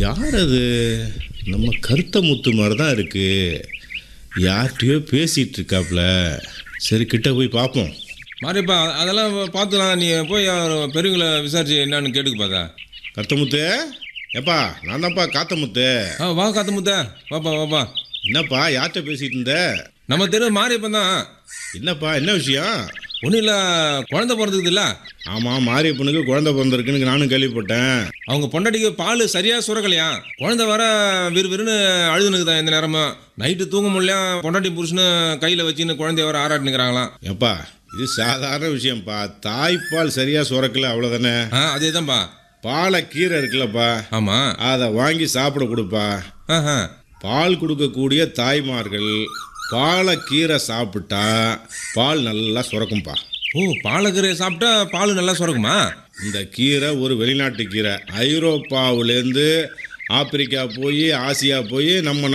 யார் அது நம்ம கருத்த முத்து மாதிரி தான் இருக்கு யார்கிட்டயோ பேசிட்டு இருக்காப்ல சரி கிட்ட போய் பார்ப்போம் மாரியப்பா அதெல்லாம் பார்த்துலாம் நீ போய் அவர் பெரியவங்களை விசாரிச்சு என்னன்னு கேட்டுக்கு பார்த்தா கருத்த முத்து ஏப்பா நான் தான்ப்பா காத்த முத்து ஆ வா காத்து முத்த வாப்பா வாப்பா என்னப்பா யார்கிட்ட பேசிட்டு இருந்த நம்ம தெரு மாரியப்பன் தான் என்னப்பா என்ன விஷயம் ஒன்றும் இல்லை குழந்தை பிறந்தது இல்லை ஆமாம் மாரியப்பனுக்கு குழந்தை பிறந்திருக்குன்னு நானும் கேள்விப்பட்டேன் அவங்க பொண்டாட்டிக்கு பால் சரியாக சுரக்கலையா குழந்தை வர விறுவிறுன்னு அழுதுனுக்குதான் இந்த நேரமும் நைட்டு தூங்க முடியல பொண்டாட்டி புருஷனு கையில் வச்சுன்னு குழந்தைய வர ஆராட்டினுக்கிறாங்களாம் ஏப்பா இது சாதாரண விஷயம்ப்பா தாய்ப்பால் சரியாக சுரக்கல அவ்வளோதானே ஆ அதே தான்ப்பா பாலை கீரை இருக்குல்லப்பா ஆமாம் அதை வாங்கி சாப்பிட கொடுப்பா ஆஹா பால் கொடுக்கக்கூடிய தாய்மார்கள் பாலை கீரை சாப்பிட்டா பால் நல்லா சுரக்கும்பா ஓ பாலக்கீரை சாப்பிட்டா பால் நல்லா சுரக்குமா இந்த கீரை ஒரு வெளிநாட்டு கீரை ஐரோப்பாவிலேருந்து ஆப்பிரிக்கா போய் ஆசியா போய் நம்ம